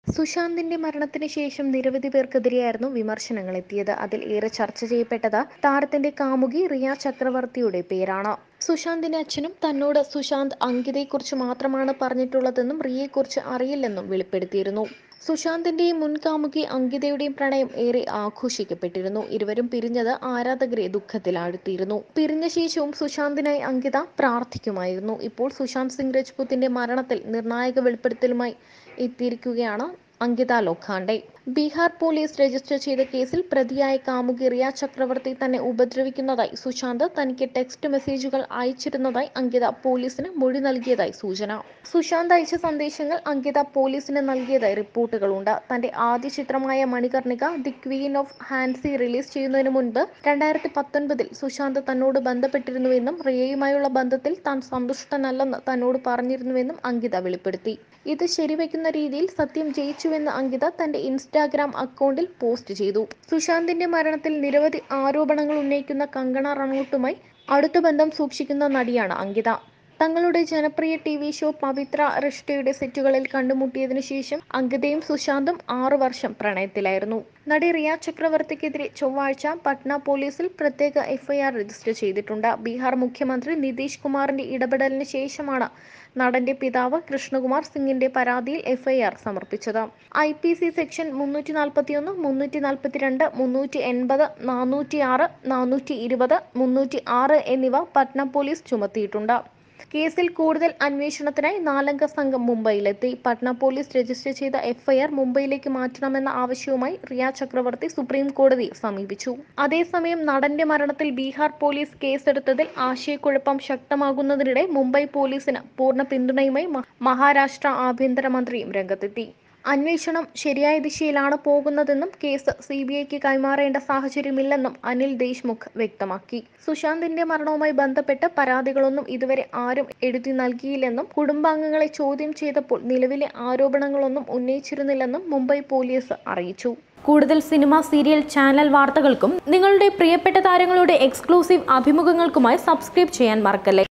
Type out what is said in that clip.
സുശാന്തിന്റെ മരണത്തിന് ശേഷം നിരവധി പേർക്കെതിരെയായിരുന്നു വിമർശനങ്ങൾ എത്തിയത് അതിൽ ഏറെ ചർച്ച ചെയ്യപ്പെട്ടത് താരത്തിന്റെ കാമുകി റിയ ചക്രവർത്തിയുടെ പേരാണ് സുശാന്തിന്റെ അച്ഛനും തന്നോട് സുശാന്ത് അങ്കിതയെക്കുറിച്ച് മാത്രമാണ് പറഞ്ഞിട്ടുള്ളതെന്നും റിയയെക്കുറിച്ച് അറിയില്ലെന്നും വെളിപ്പെടുത്തിയിരുന്നു സുശാന്തിന്റെയും മുൻ കാമുകി അങ്കിതയുടെയും പ്രണയം ഏറെ ആഘോഷിക്കപ്പെട്ടിരുന്നു ഇരുവരും പിരിഞ്ഞത് ആരാധകരെ ദുഃഖത്തിലാഴ്ത്തിയിരുന്നു പിരിഞ്ഞ ശേഷവും സുശാന്തിനായി അങ്കിത പ്രാർത്ഥിക്കുമായിരുന്നു ഇപ്പോൾ സുശാന്ത് സിംഗ് രജ്പുത്തിന്റെ മരണത്തിൽ നിർണായക വെളിപ്പെടുത്തലുമായി എത്തിയിരിക്കുകയാണ് അങ്കിത ലോഖാണ്ഡെ ബീഹാർ പോലീസ് രജിസ്റ്റർ ചെയ്ത കേസിൽ പ്രതിയായ കാമുകി റിയ ചക്രവർത്തി തന്നെ ഉപദ്രവിക്കുന്നതായി സുശാന്ത് തനിക്ക് ടെക്സ്റ്റ് മെസ്സേജുകൾ അയച്ചിരുന്നതായി അങ്കിത പോലീസിന് മൊഴി നൽകിയതായി സൂചന സുശാന്ത് അയച്ച സന്ദേശങ്ങൾ അങ്കിത പോലീസിന് നൽകിയതായി റിപ്പോർട്ടുകളുണ്ട് തന്റെ ആദ്യ ചിത്രമായ Manikarnika the queen of Jhansi release ചെയ്യുന്നതിന് മുൻപ് രണ്ടായിരത്തി പത്തൊൻപതിൽ സുശാന്ത് തന്നോട് ബന്ധപ്പെട്ടിരുന്നുവെന്നും റിയയുമായുള്ള ബന്ധത്തിൽ താൻ സന്തുഷ്ടനല്ലെന്ന് തന്നോട് പറഞ്ഞിരുന്നുവെന്നും അങ്കിത വെളിപ്പെടുത്തി ഇത് ശരിവെക്കുന്ന രീതിയിൽ സത്യം ജയിച്ചുവെന്ന് അങ്കിത തന്റെ ഇൻസ്റ്റാഗ്രാം അക്കൗണ്ടിൽ പോസ്റ്റ് ചെയ്തു സുശാന്തിന്റെ മരണത്തിൽ നിരവധി ആരോപണങ്ങൾ ഉന്നയിക്കുന്ന കങ്കണ റണൌട്ടുമായി അടുത്ത ബന്ധം സൂക്ഷിക്കുന്ന നടിയാണ് അങ്കിത തങ്ങളുടെ ജനപ്രിയ ടി വി ഷോ പവിത്ര റിഷ്ടയുടെ സെറ്റുകളിൽ കണ്ടുമുട്ടിയതിനു ശേഷം അങ്കിതയും സുശാന്തും ആറു വർഷം പ്രണയത്തിലായിരുന്നു നടി റിയ ചക്രവർത്തിക്കെതിരെ ചൊവ്വാഴ്ച പട്ന പോലീസിൽ പ്രത്യേക എഫ്ഐആർ രജിസ്റ്റർ ചെയ്തിട്ടുണ്ട് ബീഹാർ മുഖ്യമന്ത്രി നിതീഷ് കുമാറിന്റെ ഇടപെടലിന് ശേഷമാണ് നടന്റെ പിതാവ് കൃഷ്ണകുമാർ സിംഗിന്റെ പരാതിയിൽ എഫ്ഐആർ സമർപ്പിച്ചത് ഐ പി സി സെക്ഷൻ മുന്നൂറ്റി നാൽപ്പത്തിയൊന്ന് മുന്നൂറ്റി നാൽപ്പത്തിരണ്ട് മുന്നൂറ്റി എൺപത് നാനൂറ്റി ആറ് നാനൂറ്റി ഇരുപത് മുന്നൂറ്റി ആറ് എന്നിവ പട്ന പോലീസ് ചുമത്തിയിട്ടുണ്ട് കേസിൽ കൂടുതൽ അന്വേഷണത്തിനായി നാലംഗ സംഘം മുംബൈയിലെത്തി പട്ന പോലീസ് രജിസ്റ്റർ ചെയ്ത എഫ്ഐആർ മുംബൈയിലേക്ക് മാറ്റണമെന്ന ആവശ്യവുമായി റിയ ചക്രവർത്തി സുപ്രീം കോടതിയെ സമീപിച്ചു അതേസമയം നടന്റെ മരണത്തിൽ ബീഹാർ പോലീസ് കേസെടുത്തതിൽ ആശയക്കുഴപ്പം ശക്തമാകുന്നതിനിടെ മുംബൈ പോലീസിന് പൂർണ്ണ പിന്തുണയുമായി മ- മഹാരാഷ്ട്ര ആഭ്യന്തരമന്ത്രിയും രംഗത്തെത്തി അന്വേഷണം ശരിയായ ദിശയിലാണ് പോകുന്നതെന്നും കേസ് സി ബി ഐക്ക് കൈമാറേണ്ട സാഹചര്യമില്ലെന്നും അനിൽ ദേശ്മുഖ് വ്യക്തമാക്കി സുശാന്തിന്റെ മരണവുമായി ബന്ധപ്പെട്ട് പരാതികളൊന്നും ഇതുവരെ ആരും എഴുതി നൽകിയില്ലെന്നും കുടുംബാംഗങ്ങളെ ചോദ്യം ചെയ്തപ്പോൾ നിലവിലെ ആരോപണങ്ങളൊന്നും ഉന്നയിച്ചിരുന്നില്ലെന്നും മുംബൈ പോലീസ് അറിയിച്ചു കൂടുതൽ സിനിമ സീരിയൽ ചാനൽ വാർത്തകൾക്കും നിങ്ങളുടെ പ്രിയപ്പെട്ട താരങ്ങളുടെ എക്സ്ക്ലൂസീവ് അഭിമുഖങ്ങൾക്കുമായി സബ്സ്ക്രൈബ് ചെയ്യാൻ മറക്കല്ലേ